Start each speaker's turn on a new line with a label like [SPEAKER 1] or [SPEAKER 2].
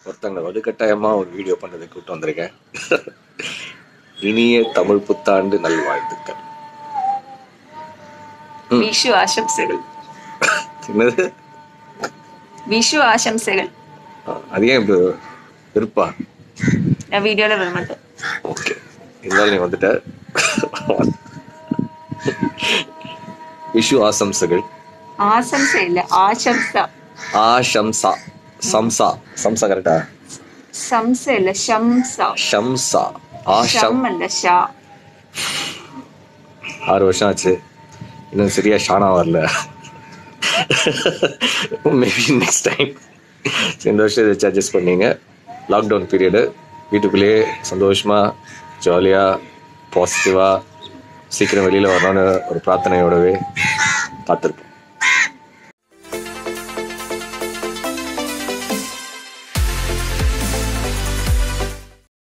[SPEAKER 1] ஒருத்தங்க வலுக்கட்டாயமா ஒரு வீடியோ பண்றதுக்கு கூப்பிட்டு வந்திருக்கேன் இனிய தமிழ் புத்தாண்டு நல்வாழ்த்துக்கள்
[SPEAKER 2] വിഷു ആശംസകൾ
[SPEAKER 1] என்னது
[SPEAKER 2] വിഷു ആശംസകൾ
[SPEAKER 1] ஆ, அது ஏன் இப்ப விருப்பா
[SPEAKER 2] ഞാൻ വീഡിയോയില് വരുന്നുണ്ട്
[SPEAKER 1] ஓகே இருந்தாலும் நீ வந்துட்ட விஷு ஆசம்சகள்
[SPEAKER 2] ആശംസയില്ല ആശംസ
[SPEAKER 1] ஆஷம்சா சம்சா சம்சா கரெக்டா
[SPEAKER 2] ശംസയില്ല ശംസ
[SPEAKER 1] ஷம்சா ஆஷம்
[SPEAKER 2] ഷം അല്ല ഷ
[SPEAKER 1] ஆறு வருஷம் ஆச்சு இன்னும் சரியா ஷானா வரல மேபி நெக்ஸ்ட் டைம் இந்த வருஷம் இதை அட்ஜஸ்ட் பண்ணீங்க லாக்டவுன் பீரியடு வீட்டுக்குள்ளேயே சந்தோஷமா ஜாலியாக பாசிட்டிவாக சீக்கிரம் வெளியில் வரணும்னு ஒரு பிரார்த்தனையோடவே காத்திருப்போம்